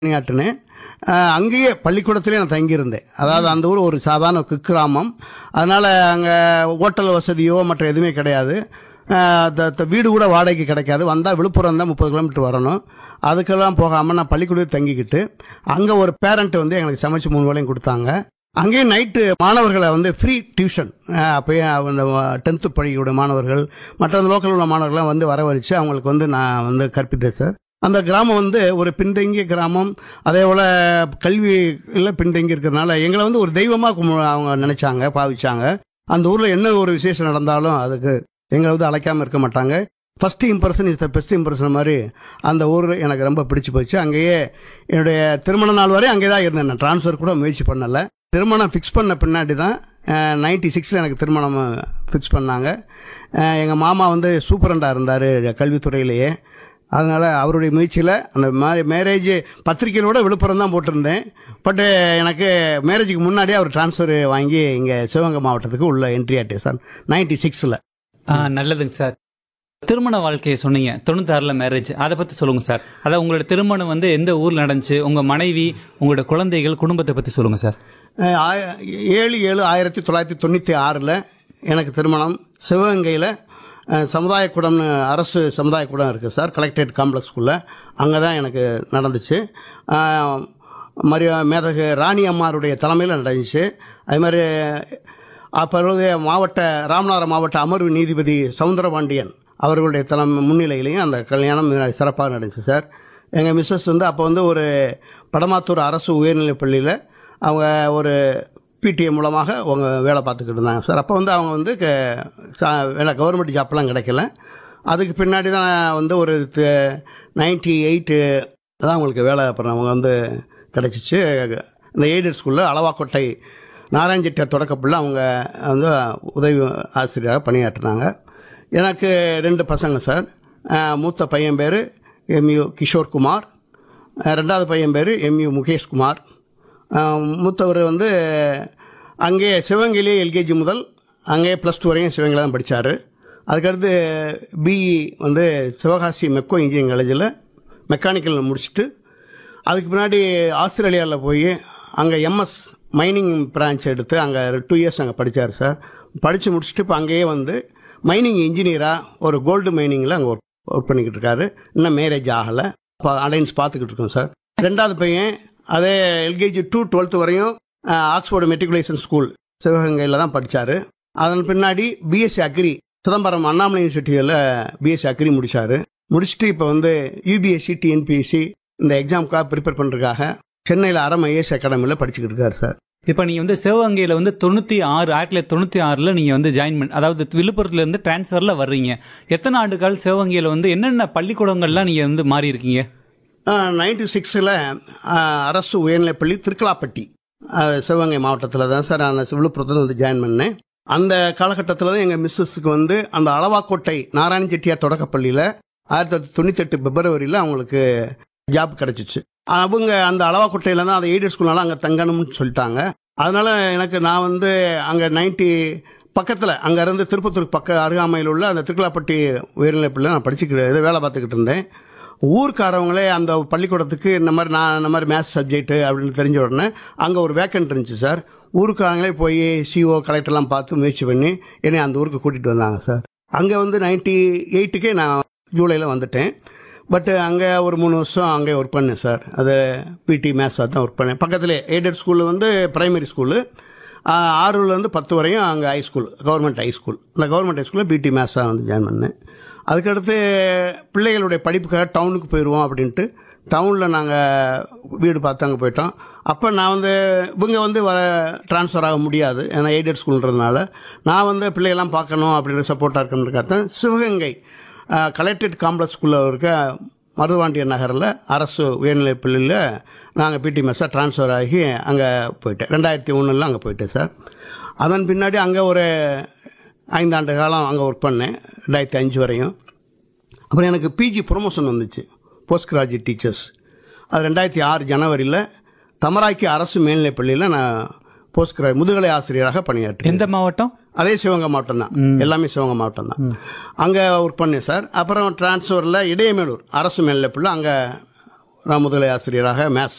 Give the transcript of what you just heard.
பணியாற்றினேன் அஹ் அங்கேயே பள்ளிக்கூடத்திலே நான் தங்கியிருந்தேன் அதாவது அந்த ஊர் ஒரு சாதாரண குக்கிராமம் அதனால் அங்கே ஹோட்டல் வசதியோ மற்ற எதுவுமே கிடையாது அஹ் த- த- வீடு கூட வாடகைக்கு கிடைக்காது வந்தால் விழுப்புரம் தான் முப்பது கிலோமீட்டர் வரணும் அதுக்கெல்லாம் போகாமல் நான் பள்ளிக்கூடத்தில் தங்கிக்கிட்டு அங்கே ஒரு பேரண்ட் வந்து எங்களுக்கு சமைச்சு மூணு வேளையும் கொடுத்தாங்க அங்கேயும் நைட்டு மாணவர்களை வந்து ஃப்ரீ டியூஷன் அப்போயே அந்த டென்த்து படிக்கக்கூடிய மாணவர்கள் மற்ற லோக்கல் உள்ள மாணவர்கள்லாம் வந்து வரவழைச்சு அவங்களுக்கு வந்து நான் வந்து கற்பித்தேன் சார் அந்த கிராமம் வந்து ஒரு பின்தங்கிய கிராமம் அதே போல் கல்வியில் பின்தங்கி இருக்கிறதுனால எங்களை வந்து ஒரு தெய்வமாக அவங்க நினச்சாங்க பாவிச்சாங்க அந்த ஊரில் என்ன ஒரு விசேஷம் நடந்தாலும் அதுக்கு எங்களை வந்து அழைக்காமல் இருக்க மாட்டாங்க first impression is the best impression மாதிரி அந்த ஊர் எனக்கு ரொம்ப பிடிச்சி போச்சு அங்கேயே என்னுடைய திருமண நாள் வரை அங்கே தான் இருந்தேன் நான் ட்ரான்ஸ்ஃபர் கூட முயற்சி பண்ணலை திருமணம் ஃபிக்ஸ் பண்ண பின்னாடி தான் நைன்டி சிக்ஸில் எனக்கு திருமணம் ஃபிக்ஸ் பண்ணாங்க எங்கள் மாமா வந்து சூப்பரண்டாக இருந்தார் கல்வித்துறையிலேயே அதனால் அவருடைய முயற்சியில் அந்த மாதிரி மேரேஜ் பத்திரிக்கையிலோட விழுப்புரம் தான் போட்டிருந்தேன் பட்டு எனக்கு மேரேஜுக்கு முன்னாடியே அவர் ட்ரான்ஸ்ஃபர் வாங்கி இங்கே சிவகங்கை மாவட்டத்துக்கு உள்ள என்ட்ரி ஆகிட்டேன் சார் நைன்டி சிக்ஸில் ஆ நல்லதுங்க சார் திருமண வாழ்க்கையை சொன்னீங்க தொண்ணூத்தாறில் மேரேஜ் அதை பற்றி சொல்லுங்கள் சார் அதாவது உங்களோட திருமணம் வந்து எந்த ஊரில் நடந்துச்சு உங்கள் மனைவி உங்களோட குழந்தைகள் குடும்பத்தை பற்றி சொல்லுங்கள் சார் அஹ் ஆய- ஏழு ஏழு ஆயிரத்தி தொள்ளாயிரத்தி தொண்ணூற்றி ஆறில் எனக்கு திருமணம் சிவகங்கையில் அஹ், சமுதாய கூடம்னு அரசு சமுதாய கூடம் இருக்குது சார் கலெக்டரேட் காம்ப்ளெக்ஸ்குள்ளே அங்கே தான் எனக்கு நடந்துச்சு அஹ், மரிய மேதகு ராணி அம்மாருடைய தலைமையில் நடந்துச்சு அது மாதிரி அப்பொழுதைய மாவட்ட ராமநாதபுரம் மாவட்ட அமர்வு நீதிபதி சவுந்தரபாண்டியன் அவர்களுடைய தலைமை முன்னிலையிலையும் அந்த கல்யாணம் மிக சிறப்பாக நடந்துச்சு சார் எங்கள் மிஸ்ஸஸ் வந்து அப்போ வந்து ஒரு படமாத்தூர் அரசு உயர்நிலைப் பள்ளியில் அவங்க ஒரு பிடிஏ மூலமாக அவங்க வேலை பார்த்துக்கிட்டு இருந்தாங்க சார் அப்போ வந்து அவங்க வந்து க- சா- வேலை கவர்மெண்ட் ஜாப்லாம் கிடைக்கல அதுக்கு பின்னாடி தான் வந்து ஒரு நைன்டி எயிட்டு தான் அவங்களுக்கு வேலை அப்புறம் அவங்க வந்து கிடச்சிச்சு இந்த எய்டட் ஸ்கூலில் அளவாக்கோட்டை நாராயண் செட்டியார் தொடக்கப்பள்ளி அவங்க வந்து உதவி ஆசிரியராக பணியாற்றினாங்க எனக்கு ரெண்டு பசங்க சார் அஹ் மூத்த பையன் பேர் எம்யூ கிஷோர் குமார் அஹ் ரெண்டாவது பையன் பேர் எம்யூ முகேஷ்குமார் அஹ் மூத்தவர் வந்து அங்கேயே சிவகங்கையிலே எல்கேஜி முதல் அங்கேயே ப்ளஸ் டூ வரையும் சிவகங்கையில் தான் படித்தார் அதுக்கடுத்து பிஇ வந்து சிவகாசி மெக்கோ இன்ஜினியரிங் காலேஜில் மெக்கானிக்கல் முடிச்சுட்டு அதுக்கு முன்னாடி ஆஸ்திரேலியாவில் போய் அங்கே எம்எஸ் மைனிங் பிரான்ச் எடுத்து அங்கே டூ இயர்ஸ் அங்கே படித்தார் சார் படித்து முடிச்சுட்டு இப்போ அங்கேயே வந்து மைனிங் இன்ஜினியராக ஒரு கோல்டு மைனிங்கில் அங்கே ஒர்க் ஒர்க் பண்ணிக்கிட்டு இருக்காரு இன்னும் மேரேஜ் ஆகலை இப்போ அலைன்ஸ் பார்த்துக்கிட்டு இருக்கோம் சார் ரெண்டாவது பையன் அதே எல்கேஜி டூ டுவெல்த்து வரையும் அஹ், ஆக்ஸ்போர்டு மெட்ரிகுலேஷன் ஸ்கூல் சிவகங்கையில் தான் படித்தார் அதன் பின்னாடி பிஎஸ்சி அக்ரி சிதம்பரம் அண்ணாமலை யூனிவர்சிட்டியில் பிஎஸ்சி அக்ரி முடிச்சாரு முடிச்சுட்டு இப்போ வந்து யூபிஎஸ்சி டிஎன்பிஎஸ்சி இந்த எக்ஸாமுக்காக ப்ரிப்பேர் பண்ணுறதுக்காக சென்னையில் அறம் ஐஏஎஸ் அகாடமியில் படிச்சுக்கிட்டு இருக்காரு சார் இப்போ நீங்கள் வந்து சிவகங்கையில் வந்து தொண்ணூற்றி ஆறு ஆயிரத்தி தொள்ளாயிரத்தி தொண்ணூற்றி ஆறில் நீங்கள் வந்து ஜாயின் பண்ண அதாவது விழுப்புரத்துலேருந்து டிரான்ஸ்ஃபரில் வர்றீங்க எத்தனை ஆண்டுகள் சிவகங்கையில் வந்து என்னென்ன பள்ளிக்கூடங்கள்லாம் நீங்கள் வந்து மாறி இருக்கீங்க நைன்டி சிக்ஸில் அரசு உயர்நிலைப்பள்ளி திருக்கலாப்பட்டி அஹ், சிவகங்கை மாவட்டத்தில் தான் சார் அந்த விழுப்புரத்தில் வந்து ஜாயின் பண்ணேன் அந்த காலகட்டத்தில் தான் எங்கள் மிஸ்ஸஸுக்கு வந்து அந்த அளவாக்கோட்டை நாராயண செட்டியார் தொடக்கப்பள்ளியில் ஆயிரத்தி தொள்ளாயிரத்தி தொண்ணூத்தெட்டு பிப்ரவரியில் அவங்களுக்கு ஜாப் கிடச்சிச்சு அவங்க அந்த அளவாக்கோட்டையில் தான் அது எய்டட் ஸ்கூல்னால அங்கே தங்கணும்னு சொல்லிட்டாங்க அதனால எனக்கு நான் வந்து அங்கே நைன்டி பக்கத்தில் அங்கேருந்து திருப்பத்தூர் பக்க அருகாமையில் உள்ள அந்த திருக்கலாப்பட்டி உயர்நிலைப்பள்ளியில் நான் படிச்சுக்கிட்டு இது வேலை பார்த்துக்கிட்டு இருந்தேன் ஊர்க்காரவங்களே அந்த பள்ளிக்கூடத்துக்கு இந்த மாதிரி நான் இந்த மாதிரி மேத்ஸ் சப்ஜெக்ட்டு அப்படின்னு தெரிஞ்ச உடனே அங்கே ஒரு வேக்கன்ட் இருந்துச்சு சார் ஊருக்காரங்களே போய் சிஓ கலெக்டர்லாம் பார்த்து முயற்சி பண்ணி என்னை அந்த ஊருக்கு கூட்டிகிட்டு வந்தாங்க சார் அங்கே வந்து நைன்டி எயிட்டுக்கே நான் ஜூலையில் வந்துட்டேன் பட்டு அங்கே ஒரு மூணு வருஷம் அங்கே ஒர்க் பண்ணேன் சார் அது பிடி மேத்ஸாக தான் ஒர்க் பண்ணேன் பக்கத்துலேயே எய்டட் ஸ்கூலில் வந்து பிரைமரி ஸ்கூலு ஆறுலேருந்து பத்து வரையும் அங்கே high school government high school அந்த கவர்மெண்ட் ஹை ஸ்கூலில் பிடி மேத்ஸாக வந்து ஜாயின் பண்ணேன் அதுக்கடுத்து பிள்ளைகளுடைய படிப்புக்காக டவுனுக்கு போயிடுவோம் அப்படின்ட்டு டவுனில் நாங்கள் வீடு பார்த்து அங்கே போயிட்டோம் அப்போ நான் வந்து இவங்க வந்து வர ட்ரான்ஸ்ஃபர் ஆக முடியாது ஏன்னா எய்டட் ஸ்கூல்ன்றதுனால நான் வந்து பிள்ளைகள்லாம் பார்க்கணும் அப்படின்ற சப்போர்ட்டாக இருக்கணுன்றக்காக சிவகங்கை கலெக்டரேட் காம்ப்ளெக்ஸ்குள்ளே இருக்க மருதுவாண்டியர் நகரில் அரசு உயர்நிலைப் பள்ளியில் நாங்கள் பிடி மெஸ்ஸாக ட்ரான்ஸ்ஃபர் ஆகி அங்கே போயிட்டேன் ரெண்டாயிரத்தி ஒன்றில் அங்கே போயிட்டேன் சார் அதன் பின்னாடி அங்கே ஒரு ஐந்தாண்டு காலம் அங்கே ஒர்க் பண்ணேன் ரெண்டாயிரத்தி அஞ்சு வரையும் அப்புறம் எனக்கு பிஜி ப்ரொமோஷன் வந்துச்சு போஸ்ட் கிராஜுவேட் டீச்சர்ஸ் அது ரெண்டாயிரத்தி ஆறு ஜனவரியில் தமராக்கி அரசு மேல்நிலைப் பள்ளியில் நான் போஸ்ட் கிரா முதுகலை ஆசிரியராக பணியாற்றேன் எந்த மாவட்டம் அதே சிவகங்கை மாவட்டம் தான் எல்லாமே சிவகங்கை மாவட்டம் தான் அங்கே ஒர்க் பண்ணேன் சார் அப்புறம் டிரான்ஸ்ஃபரில் இடையமேலூர் அரசு மேல்நிலைப் பள்ளி அங்கே நான் முதுகலை ஆசிரியராக மேத்ஸ்